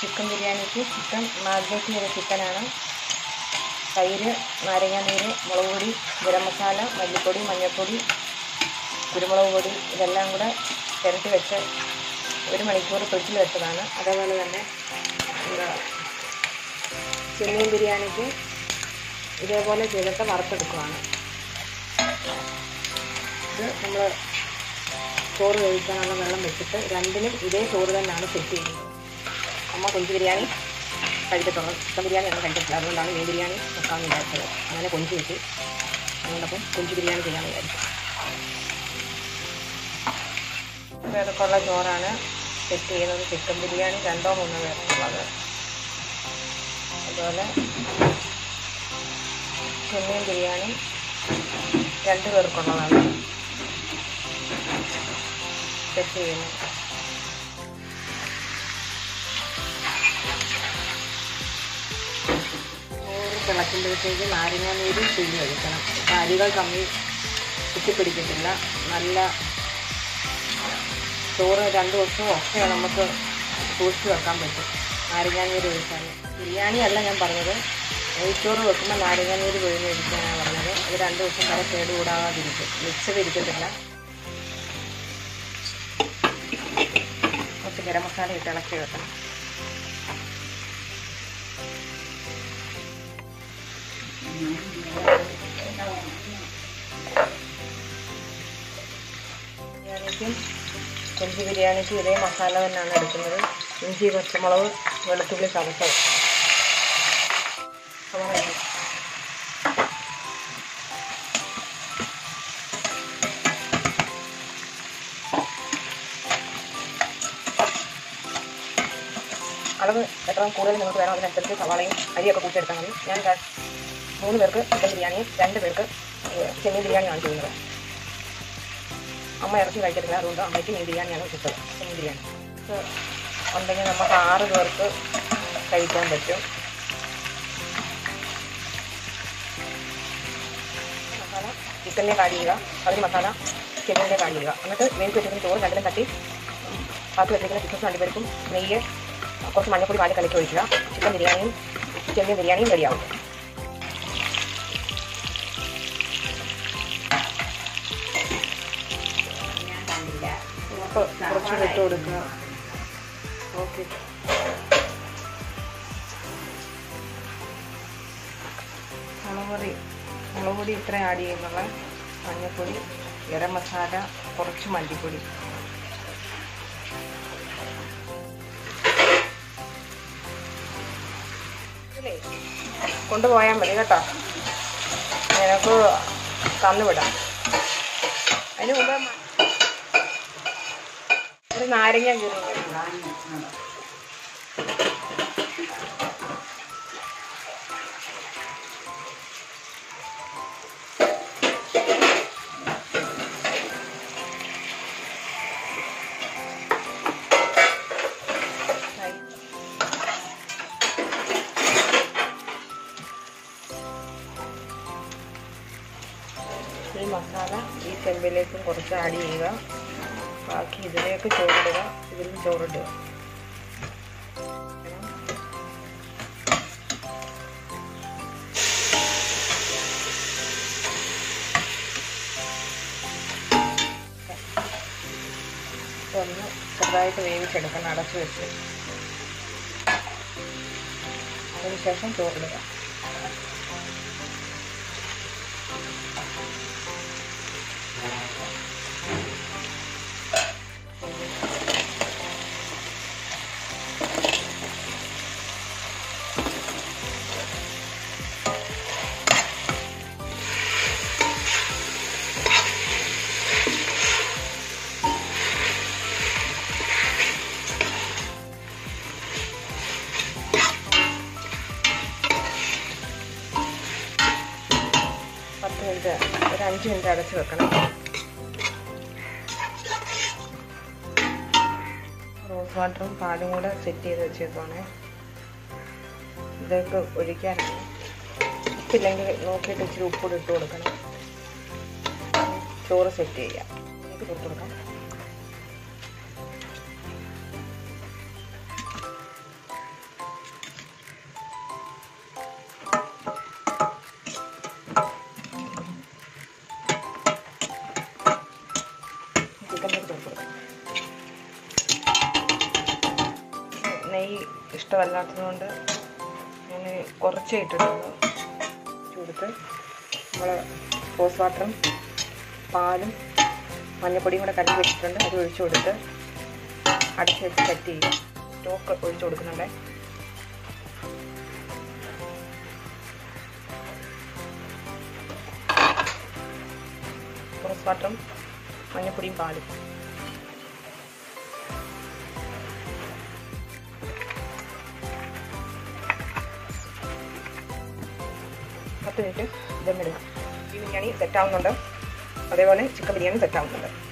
chicken ബിരിയാണിക്ക് chicken marinate ചെയ്ത ചിക്കനാണ് തൈര് നാരങ്ങാനീര് മുളക് പൊടി ഗരം മസാല മല്ലിപ്പൊടി മഞ്ഞൾപ്പൊടി കുരുമുളക് പൊടി ഇതെല്ലാം കൂടെ പുരട്ടി വെച്ച് ഒരു മണിക്കൂർ ഫ്രിഡ്ജിൽ വെച്ചതാണ് അതേപോലെ തന്നെ എന്താ ചെമ്മീൻ ബിരിയാണിക്ക് ഇതേപോലെ ചെയ്തിട്ട് വറുത്തെടുക്കുവാണ് ഇത് നമ്മൾ ചോറ് വേവിക്കാനുള്ള വെള്ളം വെച്ചിട്ട് രണ്ടിനും ഇതേ ചോറ് തന്നെയാണ് സെറ്റ് ചെയ്യുന്നത് അമ്മ കൊഞ്ച് ബിരിയാണി കഴിച്ചിട്ടുള്ളത് ചിക്കൻ ബിരിയാണി ഒന്നും കഴിച്ചിട്ടില്ല അതുകൊണ്ടാണ് മീൻ ബിരിയാണി വെക്കാമെന്ന് വിചാരിച്ചത് അങ്ങനെ കൊഞ്ച് കിട്ടി അതുകൊണ്ടപ്പം കൊഞ്ച് ബിരിയാണി ചെയ്യാമെന്ന് വിചാരിച്ചു പേർക്കുള്ള ചോറാണ് സെറ്റ് ചെയ്യുന്നത് ചിക്കൻ ബിരിയാണി രണ്ടോ മൂന്നോ പേർക്കുള്ളത് അതുപോലെ ചെമ്മീൻ ബിരിയാണി രണ്ട് പേർക്കുള്ളതാണ് സെറ്റ് ചെയ്യുന്നത് ചോറ് തിളക്കുമ്പോഴത്തേക്ക് നാരങ്ങ നീര് പിഴിഞ്ഞ് ഒഴിക്കണം അപ്പം അരികൾ തമ്മിൽ കുത്തിപ്പിടിക്കത്തില്ല നല്ല ചോറ് രണ്ട് ദിവസവും ഒക്കെ നമുക്ക് സൂക്ഷിച്ച് വെക്കാൻ പറ്റും നാരങ്ങാനീര് ഒഴിച്ചാൽ ബിരിയാണി അല്ല ഞാൻ പറഞ്ഞത് നെയ്ച്ചോറ് വെക്കുമ്പോൾ നാരങ്ങാനീര് പിഴിഞ്ഞ് ഒഴിക്കാനാണ് പറഞ്ഞത് അത് രണ്ട് ദിവസം വരെ കേടുകൂടാതിരിക്കും മിക്സഡ് ഇരിക്കത്തില്ല കുറച്ച് ഗരം മസാല ഇട്ട് ഇളക്കി വെക്കണം ബിരിയാണിക്കും കൊഞ്ച് ബിരിയാണിക്കും ഇതേ മസാല തന്നെയാണ് എടുക്കുന്നത് ഇഞ്ചി പച്ചമുളക് വെളുത്തുള്ളി ചതച്ചത് സവാള അളവ് എത്ര കൂടുതൽ നിങ്ങൾക്ക് വേണം അതിനനുസരിച്ച് സവാളയും അരിയൊക്കെ കൂട്ടിയെടുത്താൽ മതി ഞാൻ ര- മൂന്ന് പേർക്ക് ചിക്കൻ ബിരിയാണിയും രണ്ട് പേർക്ക് ഏഹ്, ചെമ്മീൻ ബിരിയാണിയാണ് ചെയ്യുന്നത് അമ്മ ഇറച്ചി കഴിക്കത്തില്ല അതുകൊണ്ട് അമ്മയ്ക്ക് മീൻ ബിരിയാണിയാണ് കിട്ടുന്നത് ചെമ്മീൻ ബിരിയാണി ഇത് ഉണ്ടെങ്കിൽ നമുക്ക് ആറ് പേർക്ക് കഴിക്കാൻ പറ്റും മസാല ചിക്കനിലേക്ക് ആഡ് ചെയ്യുക അതിന് മസാല ചെമ്മീനിലേക്ക് ആഡ് ചെയ്യുക എന്നിട്ട് വേവിച്ച് വെച്ചിരിക്കുന്ന ചോറ് രണ്ടിലും തട്ടി ബാക്കി വെച്ചിരിക്കുന്ന ചിക്കൻ അണ്ടിപ്പരിപ്പും നെയ്യ് കുറച്ച് മഞ്ഞപ്പൊടി പാല് കലക്കി ഒഴിക്കുക ചിക്കൻ ബിരിയാണിയും ചെമ്മീൻ ബിരിയാണിയും റെഡിയാവും അപ്പോൾ കുറച്ച് ഇട്ട് കൊടുക്കുക ഓക്കെ മുളക് പൊടി മുളക് പൊടി ഇത്ര ആഡ് ചെയ്യുന്നുള്ള മഞ്ഞൾപ്പൊടി ഗരം മസാല കുറച്ച് മല്ലിപ്പൊടി ഇതിലേ കൊണ്ടുപോയാൽ മതി കേട്ടോ നിനക്ക് തന്നുവിടാം അതിന് മുമ്പ് മ- ഒരു നാരങ്ങ കീറി ഈ മസാല ഈ ചെമ്പിലേക്കും കുറച്ച് ആഡ് ചെയ്യുക ബാക്കി ഇതിലേക്ക് ചോറിടുക ഇതിലും ചോറിടുക ഒന്ന് ചെറുതായിട്ട് വേവിച്ചെടുക്കണം അടച്ചു വെച്ച് അതിനുശേഷം ചോറിടുക പത്ത് മിനിറ്റ് ഒരു അഞ്ച് മിനിറ്റ് അടച്ച് വെക്കണം റോസ് വാട്ടറും പാലും കൂടെ സെറ്റ് ചെയ്ത് വെച്ചേക്കുവാണ് ഇതൊക്കെ ഒഴിക്കാനാണ് ഉപ്പില്ലെങ്കിൽ നോക്കിയിട്ട് ഇച്ചിരി ഉപ്പൂടെ ഇട്ട് കൊടുക്കണം ചോറ് സെറ്റ് ചെയ്യാം ഇതിലേക്ക് ഇട്ട് കൊടുക്കാം ചിക്കനിലേക്ക് ചേർത്ത് കൊടുക്കാം നെയ്യ് ഇഷ്ടമല്ലാത്തതുകൊണ്ട് ഞാൻ കുറച്ചേ ഇട്ടിട്ടുള്ളൂ ചൂടുത്ത് നമ്മൾ റോസ് വാട്ടറും പാലും മഞ്ഞപ്പൊടിയും കൂടെ കലക്കി വെച്ചിട്ടുണ്ട് അത് ഒഴിച്ചു കൊടുത്ത് അടച്ച് വെച്ച് സെറ്റ് ചെയ്യുക സ്റ്റോക്ക് ഒഴിച്ചു കൊടുക്കുന്നുണ്ട് റോസ് വാട്ടറും മഞ്ഞപ്പൊടിയും പാലും പത്ത് മിനിറ്റ് ദമ്മിടുക ഈ ബിരിയാണി സെറ്റ് ആവുന്നുണ്ട് അതേപോലെ ചിക്കൻ ബിരിയാണി സെറ്റ് ആവുന്നുണ്ട്